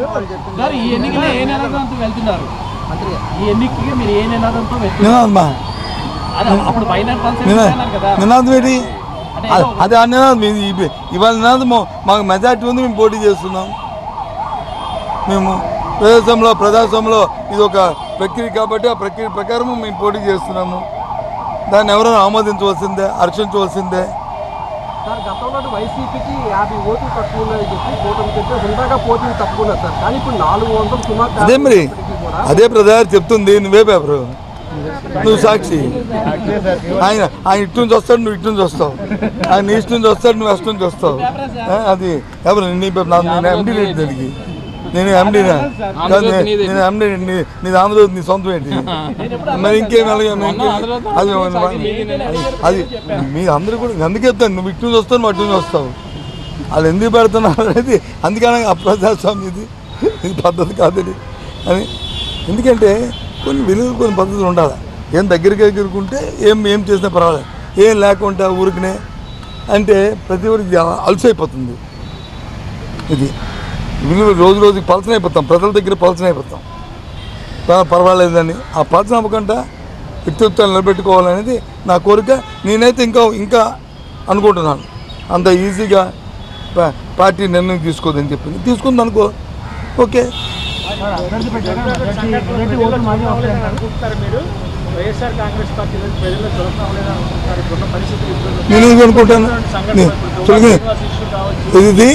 Sir ఈ ఎన్నికలు ఏ నినాదంతో వెళ్తున్నారు ఈ ఎన్నికకి మీరు ఏ నినాదంతో వెళ్తున్నారు నినాదమ్మా అదే అప్పుడు ఫైనాన్స్ కాన్సెప్ట్ నినా అన్నారు కదా నినాదం ఏంటి అంటే అ- అది ఆ నినాదం ఇది ఇవి- ఇవాళ నినాదం మాకు మెజార్టీ ఉంది మేము పోటీ చేస్తున్నాం మేము ప్రజాస్వామ్యంలో ప్రజాస్వామ్యంలో ఇది ఒక ప్రక్రియ కాబట్టి ఆ ప్రక్రియ ప్రకారం మేము పోటీ చేస్తున్నాము దాన్ని ఎవరైనా ఆమోదించవలసిందే హర్షించవలసిందే సార్ గతంలో వైసీపీకి యాభై ఓట్లు తక్కువ ఉన్నాయని చెప్పి కూటమి చెప్పి హుందాగా పోటీ తప్పుకున్నారు సార్ కానీ ఇప్పుడు నాలుగు వందలు సుమారు అదే మరి ఉన్నప్పటికీ కూడా అదే ప్రధాని చెప్తుంది నువ్వే పేపరు నువ్వు సాక్షి ఆయన ఆయన ఇటు నుంచి వస్తాడు నువ్వు ఇటు నుంచి వస్తావు ఆయన ఈస్ట్ నుంచి వస్తాడు నువ్వు వెస్ట్ నుంచి వస్తావు ఆ, అది ఎవరు నీ పేపర్ నా- నేను ఎండి లేదు దానికి నేను ఎండినా కాదు, నే- నేను ఎండి నీ నీది ఆంధ్రజ్యోతి నీ సొంతం ఏంటి మరి ఇంకేం అలాగే మరి ఇంకేం? అది అది మీ అందరూ కూడా అందుకే చెప్తాను నువ్వు ఇటు నుంచి వస్తావు నువ్వు అటు నుంచి వస్తావు వాళ్ళు ఎందుకు పెడుతున్నారు అనేది అందుకని అప్రజాస్వామ్యం ఇది ఇది పద్ధతి కాదని అని ఎందుకంటే కొన్ని విలువలు కొన్ని పద్ధతులు ఉండాలి ఏం దగ్గరికి దగ్గరుకుంటే ఏం ఏం చేసినా పర్వాలేదు ఏం లేకుండా ఊరికనే అంటే ప్రతి ఒక్కరికి అలసైపోతుంది ఇది విలువ రోజు రోజుకి పలచన అయిపోతాం ప్రజల దగ్గర పలచన అయిపోతాం ప- పర్వాలేదని ఆ పలచన అవ్వకుండా వ్యక్తిత్వాన్ని నిలబెట్టుకోవాలనేది నా కోరిక నేనైతే ఇంకా ఇంకా అనుకుంటున్నాను అంత ఈజీగా పా- పార్టీ నిర్ణయం తీసుకోదని చెప్పింది తీసుకుంది అనుకో ఓకే నేను ఎందుకు అనుకుంటాను నే- చూడండి, ఇది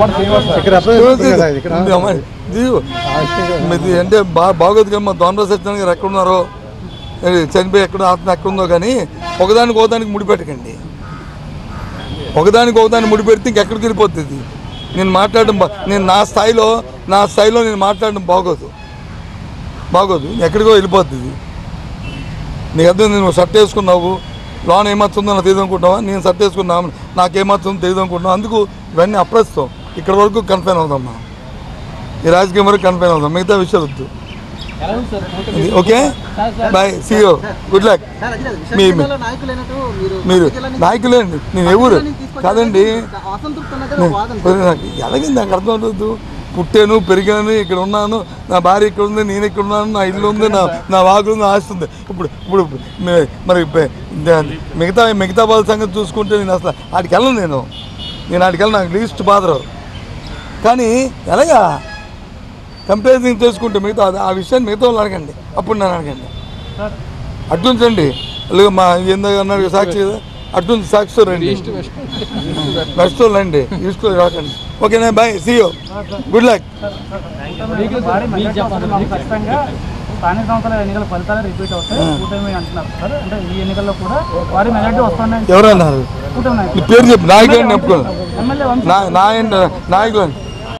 ఇది అమ్మ, ఇది ఇది అంటే బాగా బాగోదు కదా మా దొండ సత్యనారాయణ గారు ఎక్కడ ఉన్నారో ఏ, చనిపోయి ఎక్కడ ఆత్మ ఎక్కడ ఉందో కానీ ఒకదానికి ఒకదానికి ముడిపెట్టకండి ఒకదానికి ఒకదాన్ని ముడిపెడితే ఇంకెక్కడికి వెళ్ళిపోతుంది ఇది. నేను మాట్లాడడం బా- నేను నా స్థాయిలో నా స్థాయిలో నేను మాట్లాడడం బాగోదు బాగోదు ఎక్కడికో వెళ్ళిపోతుంది ఇది. నీకు అర్థం నువ్వు షర్ట్ వేసుకున్నావు లోన్ ఏమవుతుందో నాకు తెలియదు అనుకుంటున్నావా నేను షర్ట్ వేసుకున్నావు నాకేమవుతుందో తెలియదు అనుకుంటున్నావు అందుకు ఇవన్నీ అప్రస్తుతం ఇక్కడ వరకు కన్ఫైన్ అవుదాం మనం ఈ రాజకీయం వరకు కన్ఫైన్ అవుదాం మిగతా విషయాలు వద్దు ఎలా ఉంది సార్ కూటమి? ఇది okay bye see you good luck sir అదే మీ విశాఖ నాయకులైనట్టు మీరు మీరు జిల్లాని- నాయకులేండి నేను ఎవరు తీసుకొచ్చారు. కాదండి అసంతృప్తి అన్నది ఒక వాదన సార్. నాకు ఎలాగే నాకు అర్థం అవుతుంది పుట్టాను పెరిగాను ఇక్కడ ఉన్నాను నా భార్య ఇక్కడ ఉంది నేను ఇక్కడ ఉన్నాను నా ఇల్లు ఉంది నా నా వాగులు ఉంది ఆస్తి ఉంది ఇప్పుడు ఇప్పుడు మే- మరి పె- ద- మిగతా మిగతా వాళ్ళ సంగతి చూసుకుంటే నేను అసలు ఆడికి వెళ్ళను నేను నేను ఆడికి వెళ్ళను నాకు లీస్ట్ బాధరు కానీ ఎలాగా కంపారిజన్ చేసుకుంటే మిగతా అది- ఆ విషయాన్ని మిగతా వాళ్ళు అడగండి అప్పుడు నన్ను అడగండి అట్టుంచండి లేదు మా ఏందో అన్నారు సాక్షి కదా అట్టుంచి సాక్షితో రండి వెస్ట్ రండి ఈస్ట్లో రాకండి ఓకేనా బాయ్ సీయో గుడ్ లక్ భారీ మెజార్టీ వస్తుంది మాకు ఖచ్చితంగా స్థానిక సంస్థల ఎన్నికల ఫలితాలు రిపీట్ అవుతాయి కూటమి అంటున్నారు సార్ అంటే ఈ ఎన్నికల్లో కూడా భారీ మెజార్టీ వస్తుందని ఎవరన్నారు కూటమి నీ నాయకులు పేరు చెప్పు నాయకుడిని చెప్పుకోను ఎమ్మెల్యే వంశీ నా నాయన నాయకులు